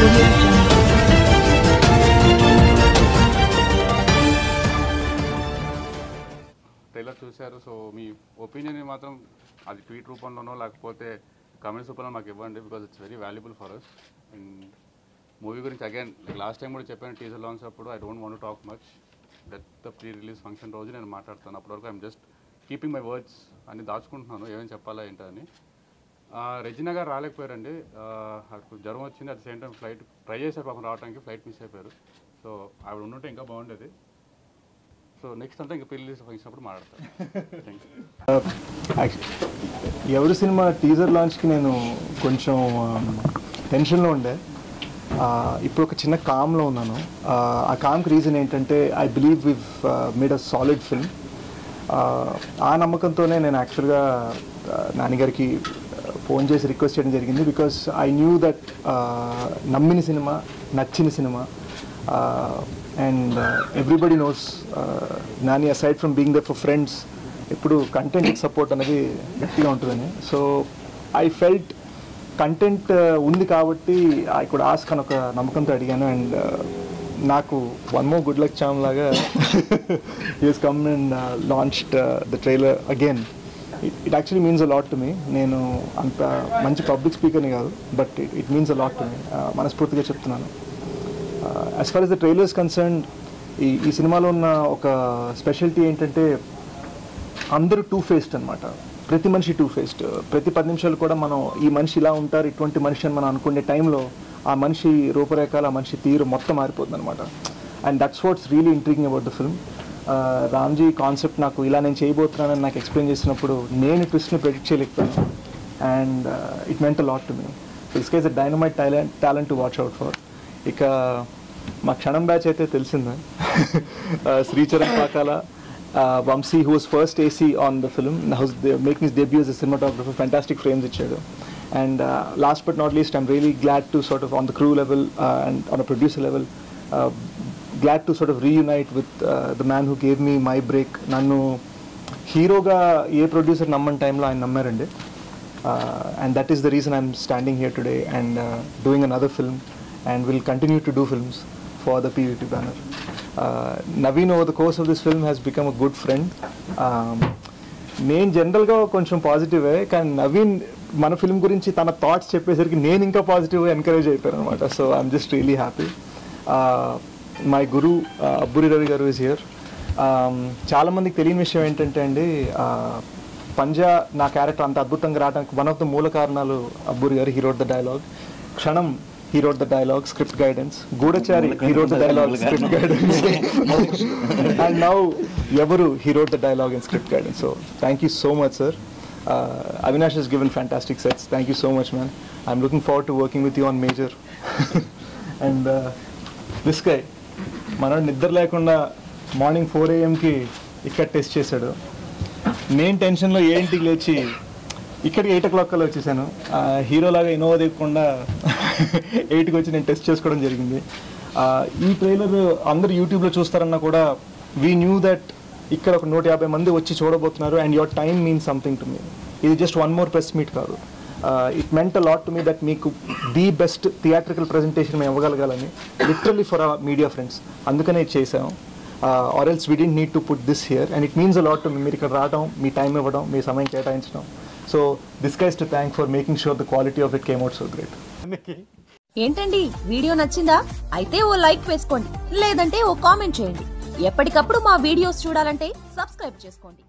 audio jungle. Trailer చూశారు so మీ opinion మాత్రం అది ట్వీట్ రూపంలోనో లేకపోతే కమెంట్స్ రూపంలో మాకు ఇవ్వండి because it's very valuable for us and movie గురించి అగైన్ లాస్ట్ టైం కూడా చెప్పాను టీజర్ లాంచ్ అప్పుడు I don't want talk much that the pre release function రోజు నేను మాట్లాడతాను అప్పటివరకు I'm just keeping my words అన్ని దాచుకుంటున్నాను ఏమేమి చెప్పాలా ఏంటని ఆ, రెజినా గారు రాలేకపోయారండి ఆ, ఆవిడకు జ్వరం వచ్చింది at same time flight try చేశారు పాపం రావడానికి ఫ్లైట్ మిస్ అయిపోయారు సో ఆవిడ ఉండుంటే ఇంకా బాగుండేది సో నెక్స్ట్ అంతా ఇంకా పెళ్లి ఫంక్షన్ అప్పుడు మాట్లాడతాను థ్యాంక్ యూ యాక్చువల్లీ ఎవరి సినిమా టీజర్ లాంచ్కి నేను కొంచెం టెన్షన్లో ఉండే ఆ, ఇప్పుడు ఒక చిన్న కామ్లో ఉన్నాను ఆ, ఆ కామ్కి రీజన్ ఏంటంటే I believe we've made a solid film ఆ నమ్మకంతోనే నేను యాక్చువల్గా నాన్నగారికి ఫోన్ చేసి రిక్వెస్ట్ చేయడం జరిగింది బికాస్ ఐ న్యూ దట్ నమ్మిన సినిమా నచ్చిన సినిమా and everybody knows Nani aside from being the for friends ఎప్పుడు కంటెంట్ సపోర్ట్ అనేది గట్టిగా ఉంటుందని సో ఐ ఫెల్ట్ కంటెంట్ ఉంది కాబట్టి ఐ కుడ్ ఆస్క్ అని ఒక నమ్మకంతో అడిగాను అండ్ నాకు one more good luck charm లాగా is come and launched the trailer again it actually means a lot to me నేను అంత మంచి పబ్లిక్ స్పీకర్ని కాదు but it it means a lot to me మనస్ఫూర్తిగా చెప్తున్నాను as far as the trailers concern ఈ ఈ సినిమాలో ఉన్న ఒక స్పెషాలిటీ ఏంటంటే అందరూ టూ ఫేస్డ్ అనమాట ప్రతి మనిషి టూ ఫేస్డ్ ప్రతి పది నిమిషాలు కూడా మనం ఈ మనిషి ఇలా ఉంటారు ఇటువంటి మనిషి అని మనం అనుకునే టైంలో ఆ మనిషి రూపురేఖలు ఆ మనిషి తీరు మొత్తం మారిపోతుంది అనమాట and that's what's really intriguing about the film Ramji concept నాకు ఇలా నేను చేయబోతున్నానని నాకు ఎక్స్ప్లెయిన్ చేసినప్పుడు నేను ట్విస్ట్ని ప్రెడిక్ట్ చేయలేకపోయాను and it meant lot to me this guys a dynamite talent talent to watch out for ఇక మా క్షణం బ్యాచ్ అయితే తెలిసిందే Sricharan Pakala uh, Vamsi, who was first AC on the film, now is the- making his debut as a cinematographer, fantastic frames ఇచ్చాడు and last but not least I'm really glad to sort of on the crew level and on a producer level glad to sort of reunite with the man who gave me my break నన్ను హీరోగా ఏ producer నమ్మని టైంలో ఆయన నమ్మారండి and that is the reason I'm standing here today and doing another film and will continue to do films for the PVP banner. Uh, Naveen over the course of this film has become a good friend. Um, నేను జనరల్గా కొంచెం పాజిటివే కానీ నవీన్ మన film గురించి తన thoughts చెప్పేసరికి నేను ఇంకా పాజిటివ్గా ఎంకరేజ్ అయిపోయాను అనమాట so I'm just really happy my guru Abburi Ravi garu is here చాలామందికి తెలియని విషయం ఏంటంటే అండి uh, పంజా నా క్యారెక్టర్ అంత అద్భుతంగా రావడానికి వన్ ఆఫ్ ద మూల కారణాలు Abburi garu hero the dialogue Kshanam he wrote the dialogue, script guidance. Gudachari, he wrote the dialogue, script guidance. and now Yavaru, he wrote the dialogue and script guidance. So thank you so much, sir. Uh, Avinash has given fantastic sets. Thank you so much, man. I'm looking forward to working with you on Major. and uh, this guy, మనోడు నిద్ర లేకుండా morning four ఏఎంకి ఇక్కడ test చేశాడు నేను టెన్షన్లో ఏంటికి లేచి ఇక్కడికి ఎయిట్ ఓ క్లాక్ కల్లా వచ్చేసాను ఆ, హీరోలాగా ఇన్నోవా దిగకుండా ఎయిట్కి వచ్చి నేను టెస్ట్ చేసుకోవడం జరిగింది ఆ, ఈ ట్రైలర్ అందరు యూట్యూబ్లో చూస్తారన్నా కూడా వీ న్యూ దట్ ఇక్కడ ఒక నూట యాభై మంది వచ్చి చూడబోతున్నారు and your time means something to me ఇది just one more press meet కాదు it meant a lot to me that మీకు ది బెస్ట్ థియేట్రికల్ ప్రజెంటేషన్ మేము ఇవ్వగలగాలని literally for our media friends అందుకనే ఇది చేసాం or else we didn't need to put this here and it means a lot to me మీరు ఇక్కడ రావడం మీ టైం ఇవ్వడం మీ సమయం కేటాయించడం so this guys to thank for making sure the quality of it came out so great ఏంటండి వీడియో నచ్చిందా అయితే ఓ లైక్ వేసుకోండి లేదంటే ఓ కామెంట్ చేయండి ఎప్పటికప్పుడు మా వీడియోస్ చూడాలంటే సబ్స్క్రైబ్ చేసుకోండి